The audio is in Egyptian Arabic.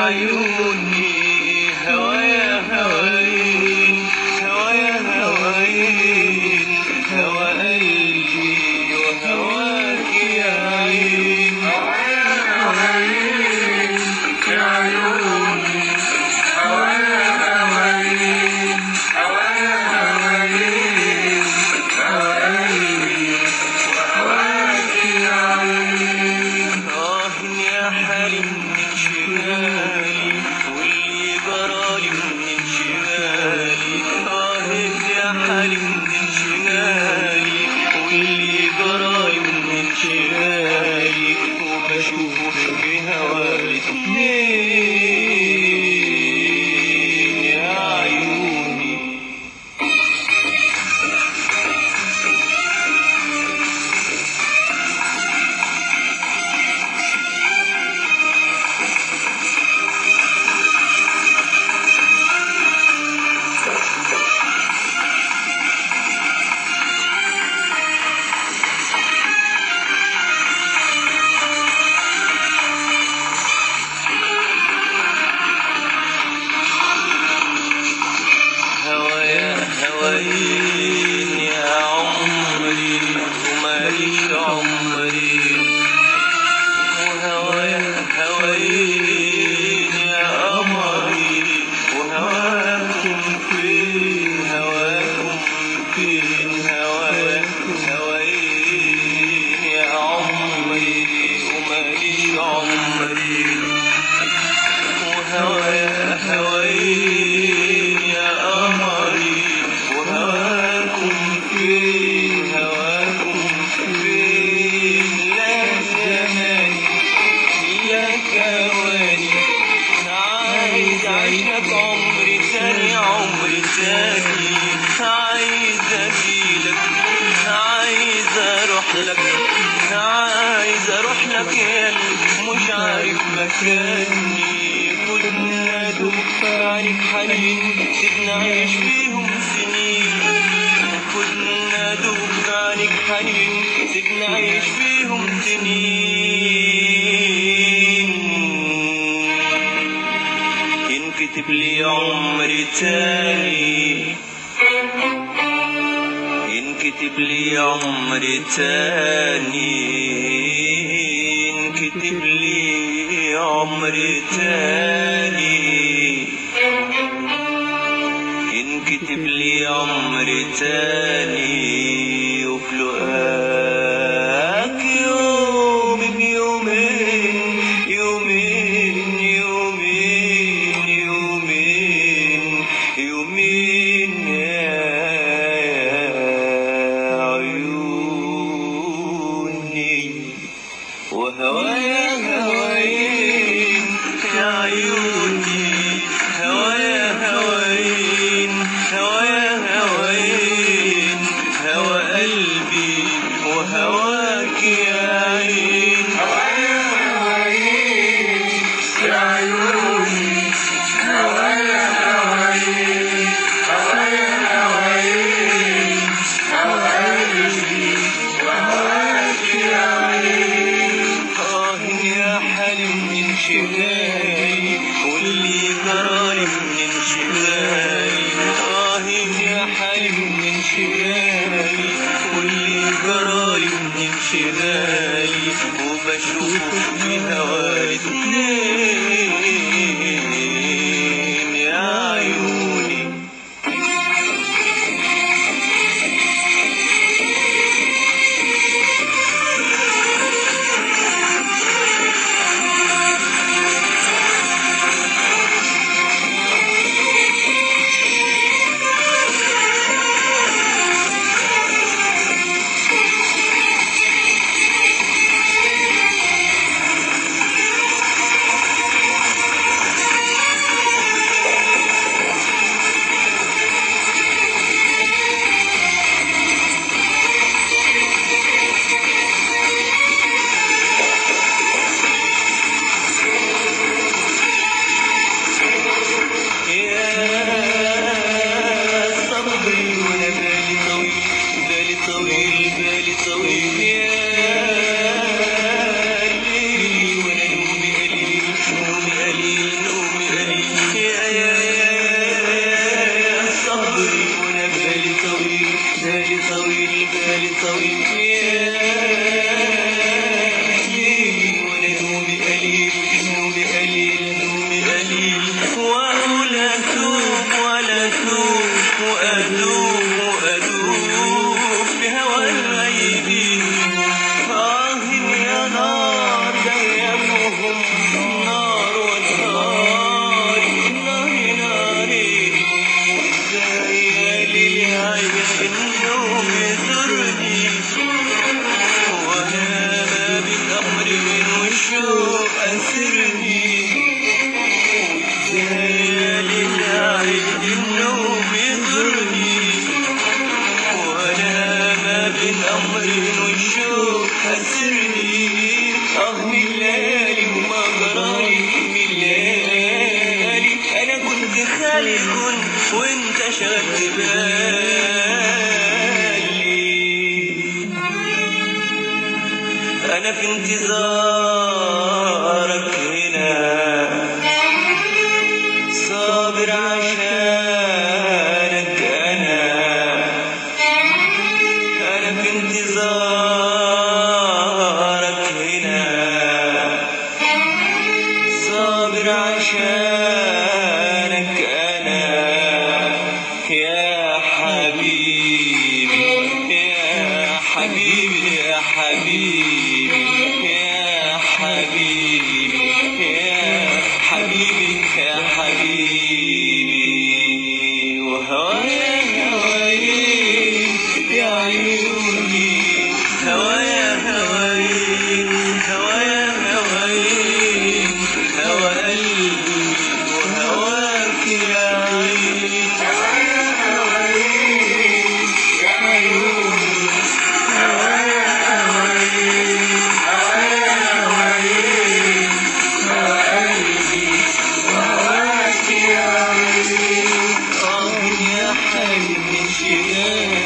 عيوني هوايا هواين هوايا هواين هوا قلبي وهواك يا عين يا عيوني هوايا هواين هوايا هواين هوا قلبي وهواك يا عين آه يا حالم من شمالي واللي جرالي من انشغالي آه يا حالم من شمالي واللي جرالي من انشغالي وبشوف بهوالي اتنين يا عيوني هوايا هواين يا عمري وماليش عمري وهوايا هواين يا قمري وهواكم فين هواكم فين هواكم هواين يا عمري وماليش عمري وهوايا هواين يا قمري وهواكم فين هواكم فين لا زماني يا كواني عايز اعيش لك عمري تاني عمري تاني عايز اجيلك عايز اروح لك عايز اروح لك يا قلبي مش عارف مكاني كنا دوب عنك حنين سيبنا عيش فيهم سنين كنا دوب عنك حنين سيبنا عيش فيهم سنين ينكتب لي عمري تاني ينكتب لي عمري تاني ينكتب لي عمري تاني ينكتب لي عمري تاني وبلقاك يوم بيومين يومين يومين يومين يومين يا عيوني وهوايا هواين يا عيوني هوايا هواين هوايا هواين هوا قلبي وهواك يا عين هوايا هواين يا عيوني هوايا هواين هوايا هواين هوا قلبي وهواك يا عين آه يا حلم من انشغالي واللي جرالي من انشغالي آه يا حلم من انشغالي واللي جرالي من انشغالي وبشوف بهوالي اتنين يا عيوني أسرني ليالي العيد النوم يضرني وأنا ما بين أمرين والشوق أسرني آه من الليالي وما جرالي من الليالي أنا كنت خالي كنت وأنت شغلت بالي أنا في انتظارك هنا صابر عشانك أنا أنا في انتظارك هنا صابر عشانك أنا يا حبيبي يا حبيبي يا حبيبي يا حبيبي يا حبيبي يا حبيبي وهوايا هوايا يا عيوني هوايا هوايا هوايا هوايا هوا قلبي وهواك يا عيني آه يا حلم شغال